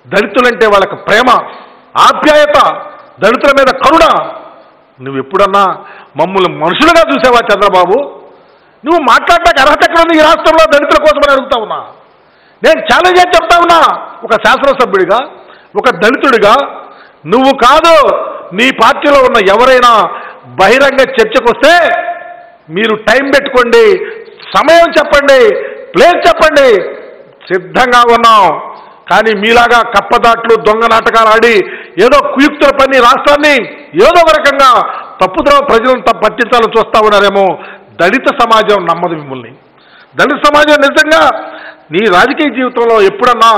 దళితులంటే వాళ్ళకి ప్రేమ ఆప్యాయత దళితుల మీద కరుణ నువ్వు ఎప్పుడన్నా మమ్మల్ని మనుషులుగా చూసావా చంద్రబాబు నువ్వు మాట్లాడటానికి అర్హత ఎక్కడ ఉంది ఈ రాష్ట్రంలో దళితుల కోసమని అడుగుతా ఉన్నా నేను ఛాలెంజ్ చేసి చెప్తా ఉన్నా ఒక శాసనసభ్యుడిగా ఒక దళితుడిగా నువ్వు కాదు నీ పార్టీలో ఉన్న ఎవరైనా బహిరంగ చర్చకు వస్తే మీరు టైం పెట్టుకోండి సమయం చెప్పండి ప్లేస్ చెప్పండి సిద్ధంగా ఉన్నాం కానీ మీలాగా కప్పదాట్లు దొంగ నాటకాలు ఆడి ఏదో కుయుక్తుల పని రాష్ట్రాన్ని ఏదో ఒక రకంగా తప్పుద్రవ ప్రజలను తప్పు పట్టించాలని చూస్తా ఉన్నారేమో దళిత సమాజం నమ్మదు మిమ్మల్ని దళిత సమాజం నిజంగా నీ రాజకీయ జీవితంలో ఎప్పుడన్నా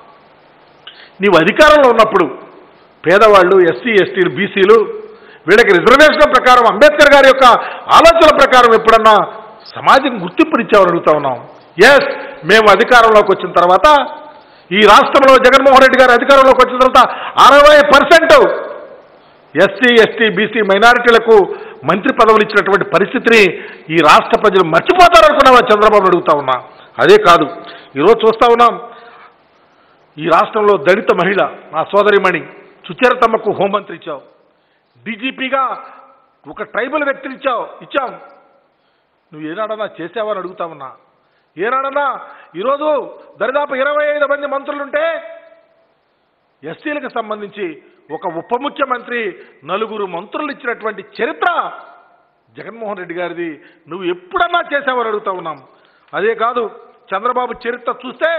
నీవు అధికారంలో ఉన్నప్పుడు పేదవాళ్ళు ఎస్సీ ఎస్టీలు బీసీలు వీళ్ళకి రిజర్వేషన్ ప్రకారం అంబేద్కర్ గారి యొక్క ఆలోచనల ప్రకారం ఎప్పుడన్నా సమాజం గుర్తింపునిచ్చామని అడుగుతా ఉన్నాం ఎస్ మేము అధికారంలోకి వచ్చిన తర్వాత ఈ రాష్ట్రంలో జగన్మోహన్ రెడ్డి గారు అధికారంలోకి వచ్చిన తర్వాత అరవై పర్సెంట్ ఎస్సీ ఎస్టీ బీసీ మైనారిటీలకు మంత్రి పదవులు ఇచ్చినటువంటి పరిస్థితిని ఈ రాష్ట్ర ప్రజలు మర్చిపోతారనుకున్నావా చంద్రబాబు అడుగుతా ఉన్నా అదే కాదు ఈరోజు చూస్తా ఉన్నాం ఈ రాష్ట్రంలో దళిత మహిళ నా సోదరిమణి సుచరితమ్మకు హోంమంత్రి ఇచ్చావు డీజీపీగా ఒక ట్రైబల్ వ్యక్తిని ఇచ్చావు ఇచ్చాం నువ్వు ఏనాడన్నా చేసావని అడుగుతా ఉన్నా ఏనాడన్నా ఈరోజు దరిదాపు ఇరవై ఐదు మంది మంత్రులుంటే ఎస్సీలకు సంబంధించి ఒక ఉప ముఖ్యమంత్రి నలుగురు మంత్రులు ఇచ్చినటువంటి చరిత్ర జగన్మోహన్ రెడ్డి గారిది నువ్వు ఎప్పుడన్నా చేసావని అడుగుతా ఉన్నాం అదే కాదు చంద్రబాబు చరిత్ర చూస్తే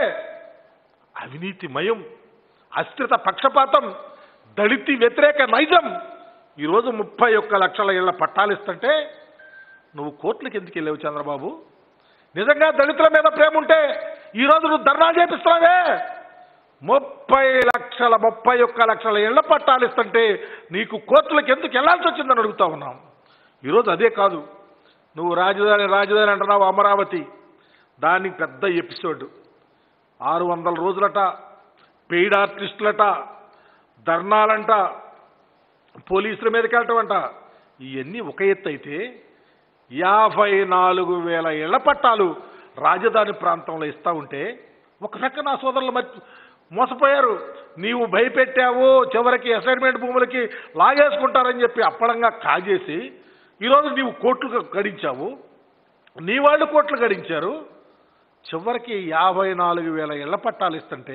అవినీతిమయం అస్థిరత పక్షపాతం దళితి వ్యతిరేక నైజం ఈరోజు ముప్పై ఒక్క లక్షల ఇళ్ల పట్టాలిస్తుంటే నువ్వు కోర్టులకు ఎందుకు వెళ్ళావు చంద్రబాబు నిజంగా దళితుల మీద ప్రేమ ఉంటే ఈరోజు నువ్వు ధర్నా చేపిస్తున్నావే ముప్పై లక్షల ముప్పై ఒక్క లక్షల ఇళ్ల పట్టాలిస్తుంటే నీకు కోర్టులకు ఎందుకు వెళ్లాల్సి వచ్చిందని అడుగుతా ఉన్నాం ఈరోజు అదే కాదు నువ్వు రాజధాని రాజధాని అంటున్నావు అమరావతి దానికి పెద్ద ఎపిసోడ్ ఆరు వందల రోజులట పెయిడ్ ఆర్టిస్టులట ధర్నాలంట పోలీసుల మీదకి వెళ్ళటమంట ఇవన్నీ ఒక ఎత్తు అయితే యాభై నాలుగు వేల ఇళ్ల పట్టాలు రాజధాని ప్రాంతంలో ఇస్తా ఉంటే ఒక పక్క నా సోదరులు మర్చి మోసపోయారు నీవు భయపెట్టావు చివరికి అసైన్మెంట్ భూములకి లాగేసుకుంటారని చెప్పి అప్పడంగా కాజేసి ఈరోజు నీవు కోట్లు గడించావు నీ వాళ్ళు కోట్లు గడించారు చివరికి యాభై నాలుగు వేల ఇళ్ల పట్టాలు ఇస్తుంటే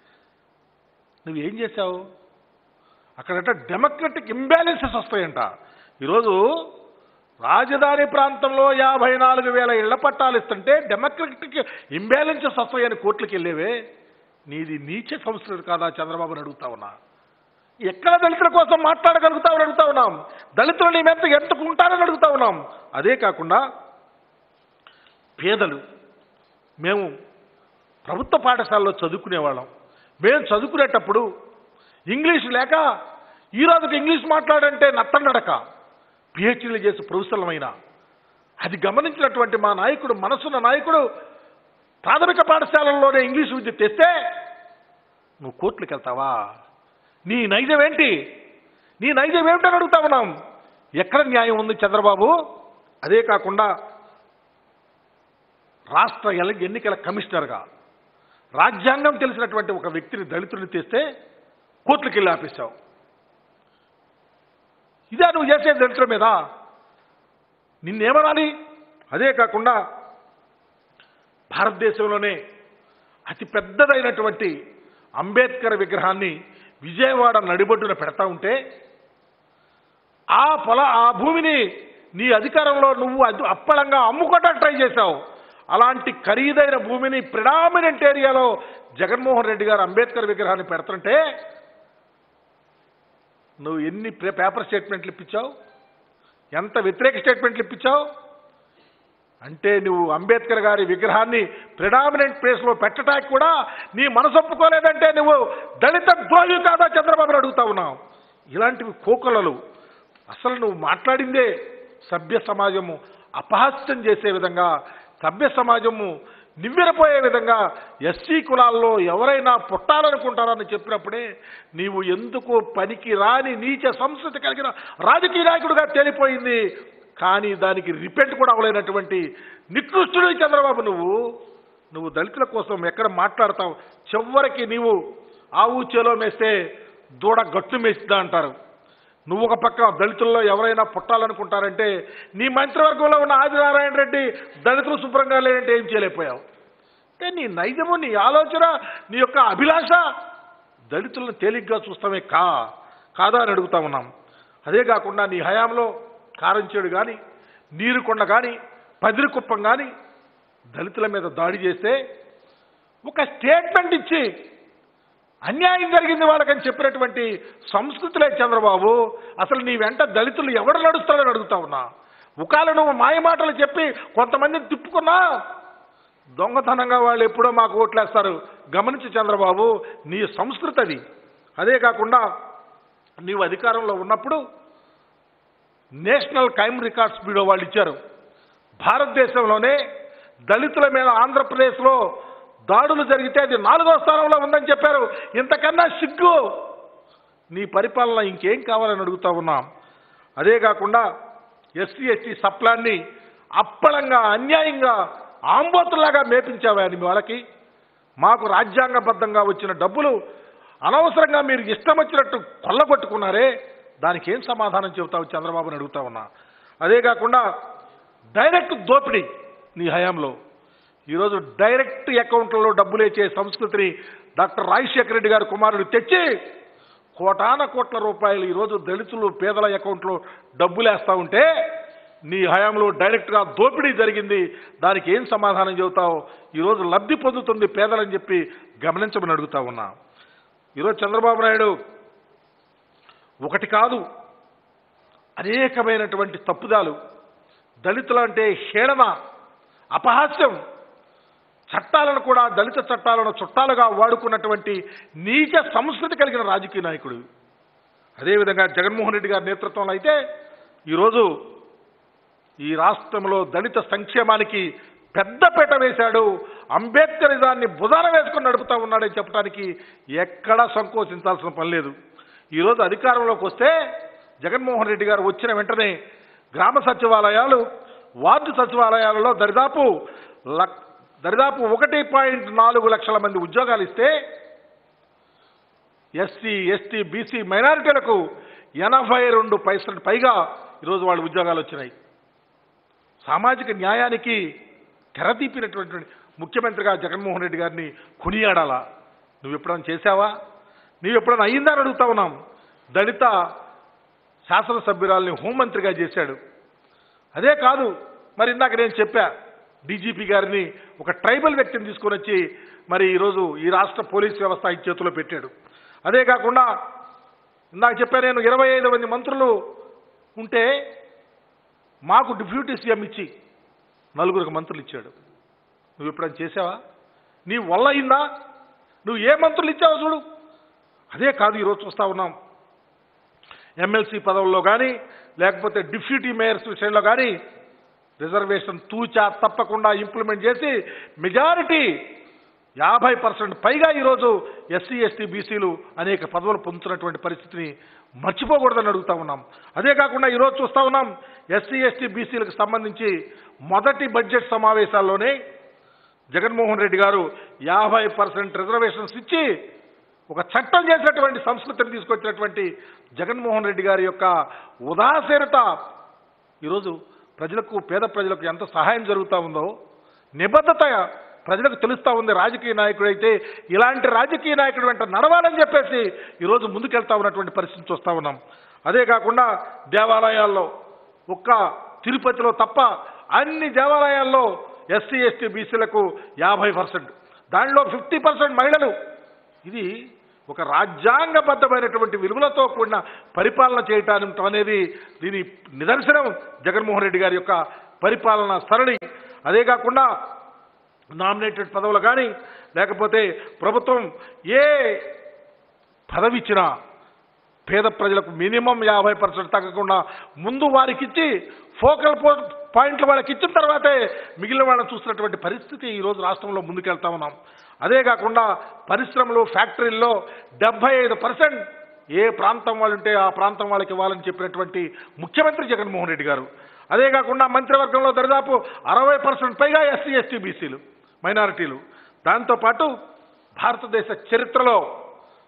నువ్వేం చేశావు అక్కడంట డెమోక్రటిక్ ఇంబ్యాలెన్సెస్ వస్తాయంట ఈరోజు రాజధాని ప్రాంతంలో యాభై నాలుగు వేల ఇళ్ల పట్టాలు ఇస్తుంటే డెమోక్రటిక్ ఇంబ్యాలెన్సెస్ వస్తాయని కోర్టులకు వెళ్ళేవే నీది నీచ సంస్కృతి కాదా చంద్రబాబుని అడుగుతా ఉన్నా ఎక్కడ దళితుల కోసం మాట్లాడగలుగుతామని అడుగుతా ఉన్నాం దళితులు నీ మీద ఎంతుకుంటారని అడుగుతా ఉన్నాం అదే కాకుండా పేదలు మేము ప్రభుత్వ పాఠశాలలో చదువుకునేవాళ్ళం మేము చదువుకునేటప్పుడు ఇంగ్లీష్ లేక ఈ రోజుకి ఇంగ్లీష్ మాట్లాడంటే నత్తనడక పిహెచ్డీలు చేసి ప్రొఫెసర్లమైన అది గమనించినటువంటి మా నాయకుడు మనసున్న నాయకుడు ప్రాథమిక పాఠశాలల్లోనే ఇంగ్లీష్ విద్య తెస్తే నువ్వు కోర్టులకు వెళ్తావా నీ నైజం ఏంటి నీ నైజం ఏమిటని అడుగుతా ఉన్నాం ఎక్కడ న్యాయం ఉంది చంద్రబాబు అదే కాకుండా రాష్ట్ర ఎల- ఎన్నికల కమిషనర్గా రాజ్యాంగం తెలిసినటువంటి ఒక వ్యక్తిని దళితుడిని తెస్తే కోర్టులకు వెళ్ళి ఆపేశావు ఇదే నువ్వు చేసే దళితుల మీద నిన్నేమనాలి అదే కాకుండా భారతదేశంలోనే అతి పెద్దదైనటువంటి అంబేద్కర్ విగ్రహాన్ని విజయవాడ నడిబొడ్డున పెడతా ఉంటే ఆ పొల ఆ భూమిని నీ అధికారంలో నువ్వు అద్దు- అప్పళంగా అమ్ముకోవడానికి ట్రై చేశావు అలాంటి ఖరీదైన భూమిని ప్రిడామినెంట్ ఏరియాలో జగన్మోహన్ రెడ్డి గారు అంబేద్కర్ విగ్రహాన్ని పెడుతుంటే నువ్వు ఎన్ని పే- పేపర్ స్టేట్మెంట్లు ఇప్పించావు ఎంత వ్యతిరేక స్టేట్మెంట్లు ఇప్పించావు అంటే నువ్వు అంబేద్కర్ గారి విగ్రహాన్ని ప్రిడామినెంట్ ప్లేస్లో పెట్టడానికి కూడా నీ మనసు ఒప్పుకోలేదంటే నువ్వు దళిత ద్రోహి కాదా చంద్రబాబు అడుగుతా ఉన్నావు ఇలాంటివి కోకొలలు అసలు నువ్వు మాట్లాడిందే సభ్య సమాజము అపహాస్యం చేసే విధంగా సభ్య సమాజము నివ్వెరపోయే విధంగా ఎస్సీ కులాల్లో ఎవరైనా పుట్టాలనుకుంటారని చెప్పినప్పుడే నీవు ఎందుకు పనికి రాని నీచ సంస్కృతి కలిగిన రాజకీయ నాయకుడిగా తేలిపోయింది కానీ దానికి రిపెంట్ కూడా అవ్వలేనటువంటి నికృష్టుడు చంద్రబాబు నువ్వు నువ్వు దళితుల కోసం ఎక్కడ మాట్లాడతావు చివరికి నీవు ఆవు చేలో మేస్తే దూడ గట్టు మేస్తుందా అంటారు నువ్వు ఒక పక్క దళితుల్లో ఎవరైనా పుట్టాలనుకుంటారంటే నీ మంత్రివర్గంలో ఉన్న ఆదినారాయణ రెడ్డి దళితులు శుభ్రంగా లేదంటే ఏం చేయలేకపోయావు అంటే నీ నైజము నీ ఆలోచన నీ యొక్క అభిలాష దళితులను తేలిగ్గా చూస్తామే కా కాదా అని అడుగుతా ఉన్నాం అదే కాకుండా నీ హయాంలో కారంచేడు కానీ నీరుకొండ కానీ పదిరికుప్పం కానీ దళితుల మీద దాడి చేస్తే ఒక స్టేట్మెంట్ ఇచ్చి అన్యాయం జరిగింది వాళ్ళకని చెప్పినటువంటి సంస్కృతిలే చంద్రబాబు అసలు నీ వెంట దళితులు ఎవడు నడుస్తారని అడుగుతా ఉన్నా ఉకాలు నువ్వు మాయమాటలు చెప్పి కొంతమందిని తిప్పుకున్నా దొంగతనంగా వాళ్ళు ఎప్పుడో మాకు ఓట్లేస్తారు గమనించి చంద్రబాబు నీ సంస్కృతి అది అదే కాకుండా నీవు అధికారంలో ఉన్నప్పుడు నేషనల్ క్రైమ్ రికార్డ్స్ బ్యూరో వాళ్ళు ఇచ్చారు భారతదేశంలోనే దళితుల మీద ఆంధ్రప్రదేశ్లో దాడులు జరిగితే అది నాలుగో స్థానంలో ఉందని చెప్పారు ఇంతకన్నా సిగ్గు నీ పరిపాలన ఇంకేం కావాలని అడుగుతా ఉన్నాం అదే కాకుండా ఎస్సీ ఎస్టీ సప్లాన్ని అప్పళంగా అన్యాయంగా ఆంబోతులాగా మేపించావా అని వాళ్ళకి మాకు రాజ్యాంగబద్ధంగా వచ్చిన డబ్బులు అనవసరంగా మీరు ఇష్టం వచ్చినట్టు కొల్లగొట్టుకున్నారే దానికి ఏం సమాధానం చెబుతావు చంద్రబాబుని అడుగుతా ఉన్నా అదే కాకుండా డైరెక్ట్ దోపిడీ నీ హయాంలో ఈరోజు డైరెక్ట్ అకౌంట్లలో డబ్బులు వేసే సంస్కృతిని డాక్టర్ రాజశేఖర రెడ్డి గారి కుమారుడు తెచ్చి కోటాన కోట్ల రూపాయలు ఈరోజు దళితులు పేదల అకౌంట్లో డబ్బులు వేస్తా ఉంటే నీ హయాంలో డైరెక్ట్గా దోపిడీ జరిగింది దానికి ఏం సమాధానం చెబుతావు ఈరోజు లబ్ధి పొందుతుంది పేదలని చెప్పి గమనించమని అడుగుతా ఉన్నా ఈరోజు చంద్రబాబు నాయుడు ఒకటి కాదు అనేకమైనటువంటి తప్పుదాలు దళితులు అంటే హేళన అపహాస్యం చట్టాలను కూడా దళిత చట్టాలను చుట్టాలుగా వాడుకున్నటువంటి నీచ సంస్కృతి కలిగిన రాజకీయ నాయకుడు అదేవిధంగా జగన్మోహన్ రెడ్డి గారి నేతృత్వంలో అయితే ఈరోజు ఈ రాష్ట్రంలో దళిత సంక్షేమానికి పెద్దపీట వేశాడు అంబేద్కరిజాన్ని భుజాన వేసుకుని నడుపుతా ఉన్నాడని చెప్పడానికి ఎక్కడా సంకోచించాల్సిన పని లేదు ఈరోజు అధికారంలోకి వస్తే జగన్మోహన్ రెడ్డి గారు వచ్చిన వెంటనే గ్రామ సచివాలయాలు వార్డు సచివాలయాలలో దరిదాపు లక్ దరిదాపు ఒకటి పాయింట్ నాలుగు లక్షల మంది ఉద్యోగాలు ఇస్తే ఎస్సీ ఎస్టీ బీసీ మైనారిటీలకు ఎనభై రెండు పైసలు పైగా ఈరోజు వాళ్ళ ఉద్యోగాలు వచ్చినాయి సామాజిక న్యాయానికి తెరతీపినటువంటి ముఖ్యమంత్రిగా జగన్మోహన్ రెడ్డి గారిని కొనియాడాలా నువ్వు ఎప్పుడైనా చేశావా నువ్వు ఎప్పుడైనా అయ్యిందని అడుగుతా ఉన్నాం దళిత శాసనసభ్యురాల్ని హోంమంత్రిగా చేశాడు అదే కాదు మరి ఇందాక నేను చెప్పా డీజీపీ గారిని ఒక ట్రైబల్ వ్యక్తిని తీసుకొని వచ్చి మరి ఈరోజు ఈ రాష్ట్ర పోలీస్ వ్యవస్థ ఈ చేతిలో పెట్టాడు అదే కాకుండా ఇందాక చెప్పా నేను ఇరవై ఐదు మంది మంత్రులు ఉంటే మాకు డిప్యూటీ సీఎం ఇచ్చి నలుగురికి మంత్రులు ఇచ్చాడు నువ్వు ఎప్పుడైనా చేసావా నీ వల్ల అయిందా నువ్వు ఏ మంత్రులు ఇచ్చావో చూడు అదే కాదు ఈరోజు చూస్తా ఉన్నాం ఎమ్మెల్సీ పదవుల్లో కానీ లేకపోతే డిప్యూటీ మేయర్స్ విషయంలో కానీ రిజర్వేషన్ తూచా తప్పకుండా ఇంప్లిమెంట్ చేసి మెజారిటీ యాభై పర్సెంట్ పైగా ఈరోజు ఎస్సీ ఎస్టీ బీసీలు అనేక పదవులు పొందుతున్నటువంటి పరిస్థితిని మర్చిపోకూడదని అడుగుతా ఉన్నాం అదే కాకుండా ఈరోజు చూస్తా ఉన్నాం ఎస్సీ ఎస్టీ బీసీలకు సంబంధించి మొదటి బడ్జెట్ సమావేశాల్లోనే జగన్మోహన్ రెడ్డి గారు యాభై పర్సెంట్ రిజర్వేషన్స్ ఇచ్చి ఒక చట్టం చేసినటువంటి సంస్కృతిని తీసుకొచ్చినటువంటి జగన్మోహన్ రెడ్డి గారి యొక్క ఉదాసీనత ఈరోజు ప్రజలకు పేద ప్రజలకు ఎంత సహాయం జరుగుతూ ఉందో నిబద్ధత ప్రజలకు తెలుస్తూ ఉంది రాజకీయ నాయకుడు అయితే ఇలాంటి రాజకీయ నాయకుడు వెంట నడవాలని చెప్పేసి ఈరోజు ముందుకెళ్తా ఉన్నటువంటి పరిస్థితి చూస్తూ ఉన్నాం అదే కాకుండా దేవాలయాల్లో ఒక్క తిరుపతిలో తప్ప అన్ని దేవాలయాల్లో ఎస్సీ ఎస్టీ బీసీలకు యాభై పర్సెంట్ దానిలో ఫిఫ్టీ పర్సెంట్ మహిళలు ఇది ఒక రాజ్యాంగబద్ధమైనటువంటి విలువలతో కూడిన పరిపాలన చేయటం అనేది దీని నిదర్శనం జగన్మోహన్ రెడ్డి గారి యొక్క పరిపాలన సరళి అదే కాకుండా నామినేటెడ్ పదవులు కానీ లేకపోతే ప్రభుత్వం ఏ పదవి ఇచ్చినా పేద ప్రజలకు మినిమం యాభై పర్సెంట్ తగ్గకుండా ముందు వారికి ఇచ్చి ఫోకల్ పో- పాయింట్లు వాళ్ళకి ఇచ్చిన తర్వాతే మిగిలిన వాళ్ళని చూసినటువంటి పరిస్థితి ఈరోజు రాష్ట్రంలో ముందుకెళ్తా ఉన్నాం అదే కాకుండా పరిశ్రమలు ఫ్యాక్టరీల్లో డెబ్బై ఐదు పర్సెంట్ ఏ ప్రాంతం వాళ్ళు ఉంటే ఆ ప్రాంతం వాళ్ళకి ఇవ్వాలని చెప్పినటువంటి ముఖ్యమంత్రి జగన్మోహన్ రెడ్డి గారు అదే కాకుండా మంత్రివర్గంలో దరిదాపు అరవై పర్సెంట్ పైగా ఎస్సీ ఎస్టీ బీసీలు మైనారిటీలు దాంతోపాటు భారతదేశ చరిత్రలో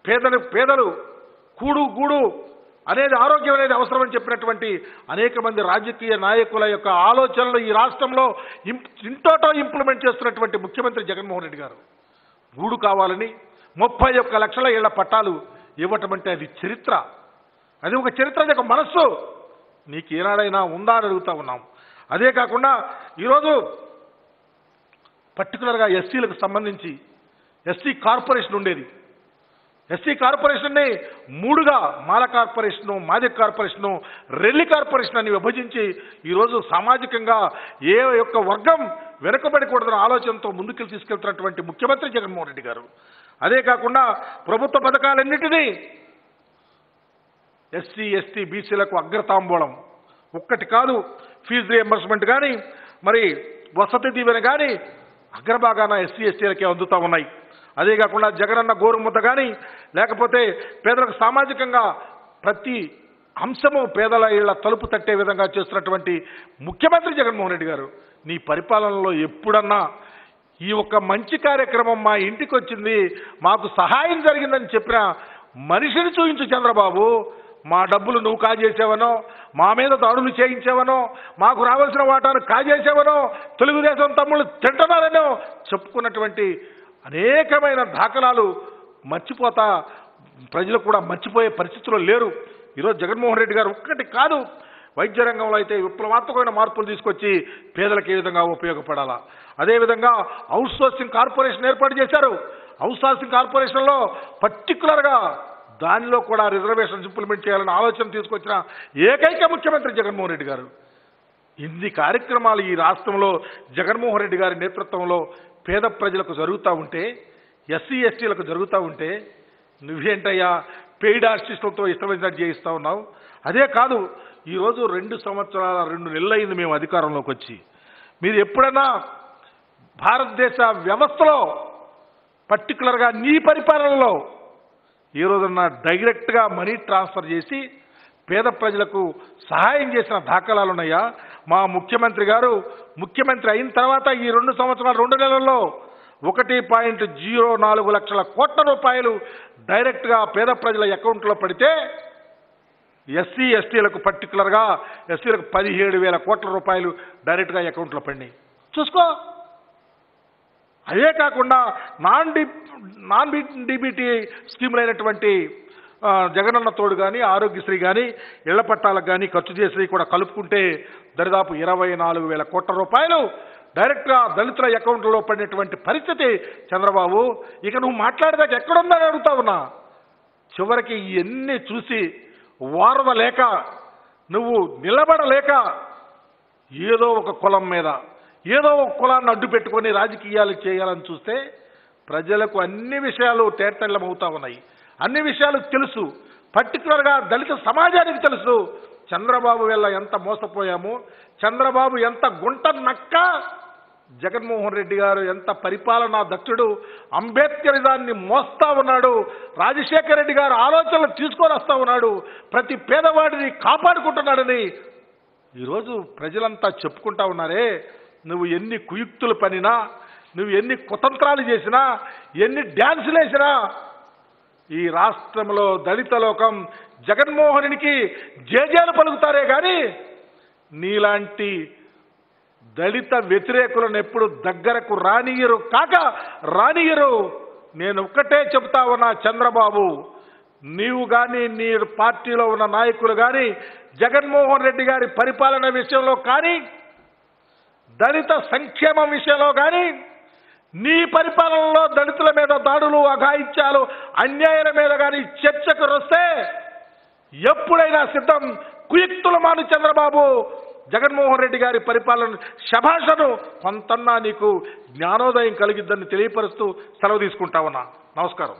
పేదలు పేదలు కూడు గూడు అనేది ఆరోగ్యం అనేది అవసరమని చెప్పినటువంటి అనేక మంది రాజకీయ నాయకుల యొక్క ఆలోచనలు ఈ రాష్ట్రంలో ఇం- ఇంటోటో ఇంప్లిమెంట్ చేస్తున్నటువంటి ముఖ్యమంత్రి జగన్మోహన్ రెడ్డి గారు గూడు కావాలని ముప్పై ఒక్క లక్షల ఇళ్ల పట్టాలు ఇవ్వటం అంటే అది చరిత్ర అది ఒక చరిత్ర అది ఒక మనస్సు నీకు ఏనాడైనా ఉందా అని అడుగుతా ఉన్నాం అదే కాకుండా ఈరోజు పర్టికులర్గా ఎస్సీలకు సంబంధించి ఎస్సీ కార్పొరేషన్ ఉండేది ఎస్సీ కార్పొరేషన్ని మూడుగా Mala corporation Madiga corporation Relli corporation అని విభజించి ఈరోజు సామాజికంగా ఏ యొక్క వర్గం వెనుకబడకూడదన్న ఆలోచనతో ముందుకు తీసుకెళ్తున్నటువంటి ముఖ్యమంత్రి జగన్మోహన్ రెడ్డి గారు అదే కాకుండా ప్రభుత్వ పథకాలన్నిటినీ ఎస్సీ ఎస్టీ బీసీలకు అగ్రతాంబూలం ఒక్కటి కాదు ఫీజు రియంబర్స్మెంట్ కానీ మరి వసతి దీవెన కానీ అగ్రభాగాన ఎస్సీ ఎస్టీలకే అందుతా ఉన్నాయి అదే కాకుండా జగనన్న గోరుముద్ద కానీ లేకపోతే పేదలకు సామాజికంగా ప్రతి అంశము పేదల ఇళ్ల తలుపు తట్టే విధంగా చేస్తున్నటువంటి ముఖ్యమంత్రి జగన్మోహన్ రెడ్డి గారు నీ పరిపాలనలో ఎప్పుడన్నా ఈ ఒక్క మంచి కార్యక్రమం మా ఇంటికి వచ్చింది మాకు సహాయం జరిగిందని చెప్పిన మనిషిని చూపించు చంద్రబాబు మా డబ్బులు నువ్వు కాజేసావనో మా మీద దాడులు చేయించావనో మాకు రావాల్సిన వాటాను కాజేసావనో తెలుగుదేశం తమ్ముళ్ళు తింటున్నారనో చెప్పుకున్నటువంటి అనేకమైన దాఖలాలు మర్చిపోతా ప్రజలు కూడా మర్చిపోయే పరిస్థితిలో లేరు ఈరోజు జగన్మోహన్ రెడ్డి గారు ఒక్కటి కాదు వైద్య రంగంలో అయితే విప్లవాత్మకమైన మార్పులు తీసుకొచ్చి పేదలకు ఏ విధంగా ఉపయోగపడాలా అదేవిధంగా అవుట్ సోర్సింగ్ కార్పొరేషన్ ఏర్పాటు చేశారు అవుట్ సోర్సింగ్ కార్పొరేషన్లో పర్టికులర్గా దానిలో కూడా రిజర్వేషన్స్ ఇంప్లిమెంట్ చేయాలని ఆలోచన తీసుకొచ్చిన ఏకైక ముఖ్యమంత్రి జగన్మోహన్ రెడ్డి గారు ఇన్ని కార్యక్రమాలు ఈ రాష్ట్రంలో జగన్మోహన్ రెడ్డి గారి నేతృత్వంలో పేద ప్రజలకు జరుగుతూ ఉంటే ఎస్సీ ఎస్టీలకు జరుగుతూ ఉంటే నువ్వేంటయ్యా పెయిడ్ ఆర్టిస్టులతో ఇష్టమైనట్టు చేయిస్తా ఉన్నావు అదే కాదు ఈరోజు రెండు సంవత్సరాల రెండు నెలలైంది మేము అధికారంలోకి వచ్చి మీరు ఎప్పుడైనా భారతదేశ వ్యవస్థలో పర్టికులర్గా నీ పరిపాలనలో ఈ రోజున డైరెక్ట్గా మనీ ట్రాన్స్ఫర్ చేసి పేద ప్రజలకు సహాయం చేసిన దాఖలాలు ఉన్నాయా మా ముఖ్యమంత్రి గారు ముఖ్యమంత్రి అయిన తర్వాత ఈ రెండు సంవత్సరాలు రెండు నెలల్లో ఒకటి పాయింట్ జీరో నాలుగు లక్షల కోట్ల రూపాయలు డైరెక్ట్గా పేద ప్రజల అకౌంట్లో పడితే ఎస్సీ ఎస్టీలకు పర్టికులర్గా ఎస్సీలకు పదిహేడు వేల కోట్ల రూపాయలు డైరెక్ట్గా అకౌంట్లో పడినాయి చూసుకో అదే కాకుండా నాన్ డి నాన్ డిబిటీ స్కీములు అయినటువంటి ఆ, జగనన్న తోడు కానీ ఆరోగ్యశ్రీ కానీ ఇళ్ల పట్టాలకు కానీ ఖర్చు చేసి కూడా కలుపుకుంటే దరిదాపు ఇరవై నాలుగు వేల కోట్ల రూపాయలు డైరెక్ట్గా దళితుల అకౌంట్లో పడినటువంటి పరిస్థితి చంద్రబాబు ఇక నువ్వు మాట్లాడదాక ఎక్కడుందని అడుగుతా ఉన్నా చివరికి ఇవన్నీ చూసి వారవలేక నువ్వు నిలబడలేక ఏదో ఒక కులం మీద ఏదో ఒక కులాన్ని అడ్డు పెట్టుకొని రాజకీయాలు చేయాలని చూస్తే ప్రజలకు అన్ని విషయాలు తేటతెల్లం అవుతా ఉన్నాయి అన్ని విషయాలు తెలుసు పర్టికులర్గా దళిత సమాజానికి తెలుసు చంద్రబాబు వల్ల ఎంత మోసపోయాము చంద్రబాబు ఎంత గుంట నక్క జగన్మోహన్ రెడ్డి గారు ఎంత పరిపాలనా దక్షుడు అంబేద్కరిజాన్ని మోస్తా ఉన్నాడు రాజశేఖర రెడ్డి గారు ఆలోచనలు తీసుకొని వస్తా ఉన్నాడు ప్రతి పేదవాడిని కాపాడుకుంటున్నాడని ఈరోజు ప్రజలంతా చెప్పుకుంటా ఉన్నారే నువ్వు ఎన్ని కుయుక్తులు పనినా నువ్వు ఎన్ని కుతంత్రాలు చేసినా ఎన్ని డ్యాన్సులు వేసినా ఈ రాష్ట్రంలో దళిత లోకం జగన్మోహనునికి జేజేలు పలుకుతారే కానీ నీలాంటి దళిత వ్యతిరేకులను ఎప్పుడు దగ్గరకు రానియరు కాక రానియరు నేను ఒక్కటే చెప్తా ఉన్నా చంద్రబాబు నీవు కానీ నీ పార్టీలో ఉన్న నాయకులు కానీ జగన్మోహన్ రెడ్డి గారి పరిపాలన విషయంలో కానీ దళిత సంక్షేమం విషయంలో కానీ నీ పరిపాలనలో దళితుల మీద దాడులు అఘాయిత్యాలు అన్యాయాల మీద కానీ చర్చకు వస్తే ఎప్పుడైనా సిద్ధం కుయుక్తుల మాను చంద్రబాబు జగన్మోహన్ రెడ్డి గారి పరిపాలన శభాషను కొంతన్నా నీకు జ్ఞానోదయం కలిగిద్దని తెలియపరుస్తూ సెలవు తీసుకుంటా ఉన్నా నమస్కారం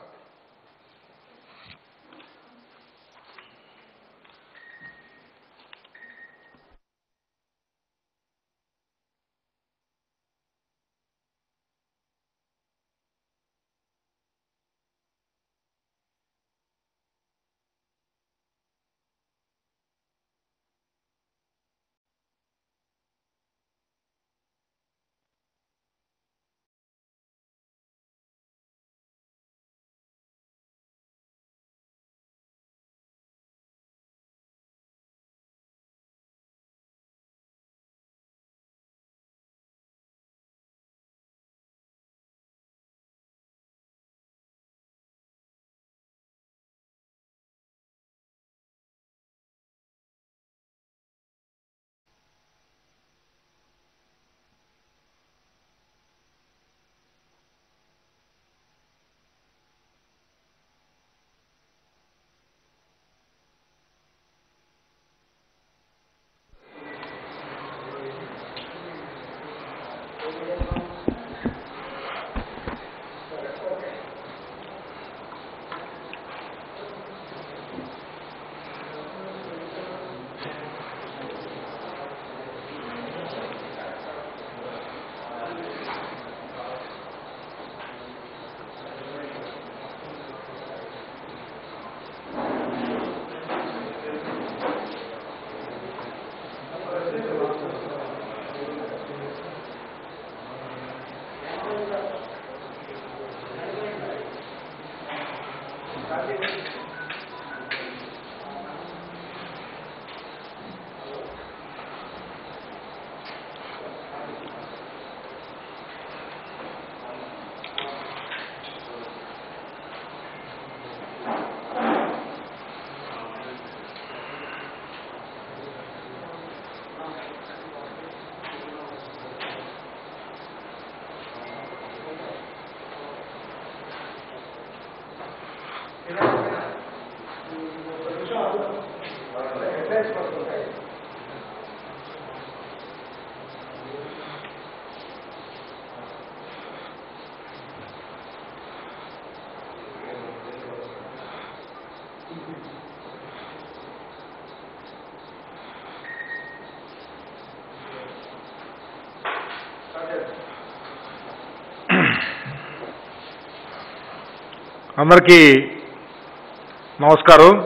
అందరికీ నమస్కారం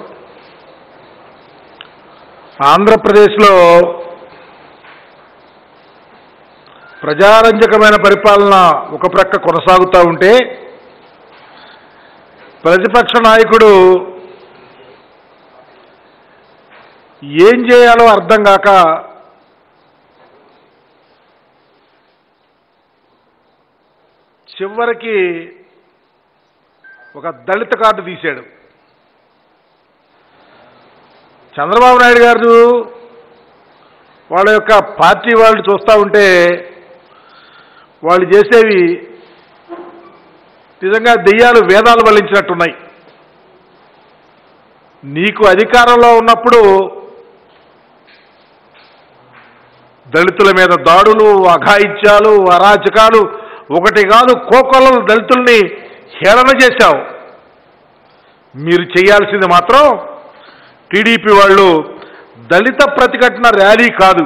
ఆంధ్రప్రదేశ్లో ప్రజారంజకమైన పరిపాలన ఒక ప్రక్క కొనసాగుతూ ఉంటే ప్రతిపక్ష నాయకుడు ఏం చేయాలో అర్థం కాక చివరికి ఒక దళిత కార్డు తీశాడు చంద్రబాబు నాయుడు గారు వాళ్ళ యొక్క పార్టీ వాళ్ళు చూస్తూ ఉంటే వాళ్ళు చేసేవి నిజంగా దెయ్యాలు వేదాలు వల్లించినట్టున్నాయి నీకు అధికారంలో ఉన్నప్పుడు దళితుల మీద దాడులు అఘాయిత్యాలు అరాచకాలు ఒకటి కాదు కోకొల్లలు దళితుల్ని హేళన చేశావు మీరు చేయాల్సింది మాత్రం టీడీపీ వాళ్ళు దళిత ప్రతిఘటన ర్యాలీ కాదు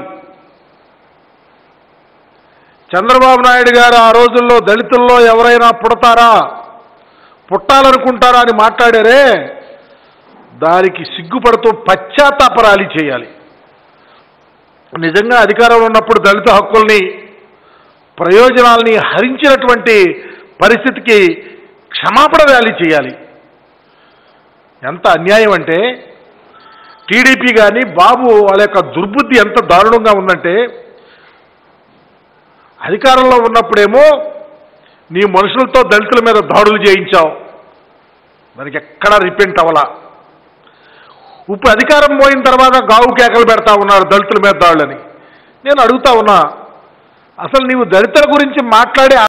చంద్రబాబు నాయుడు గారు ఆ రోజుల్లో దళితుల్లో ఎవరైనా పుడతారా పుట్టాలనుకుంటారా అని మాట్లాడారే దానికి సిగ్గుపడుతూ పశ్చాత్తాప ర్యాలీ చేయాలి నిజంగా అధికారంలో ఉన్నప్పుడు దళిత హక్కుల్ని ప్రయోజనాల్ని హరించినటువంటి పరిస్థితికి క్షమాపణ ర్యాలీ చేయాలి ఎంత అన్యాయం అంటే టీడీపీ కానీ బాబు వాళ్ళ యొక్క దుర్బుద్ధి ఎంత దారుణంగా ఉందంటే అధికారంలో ఉన్నప్పుడేమో నీ మనుషులతో దళితుల మీద దాడులు చేయించావు దానికి ఎక్కడా రిపెంట్ అవ్వలా ఇప్పుడు అధికారం పోయిన తర్వాత గావు కేకలు పెడతా ఉన్నారు దళితుల మీద దాడులని నేను అడుగుతా ఉన్నా అసలు నీవు దళితుల గురించి మాట్లాడే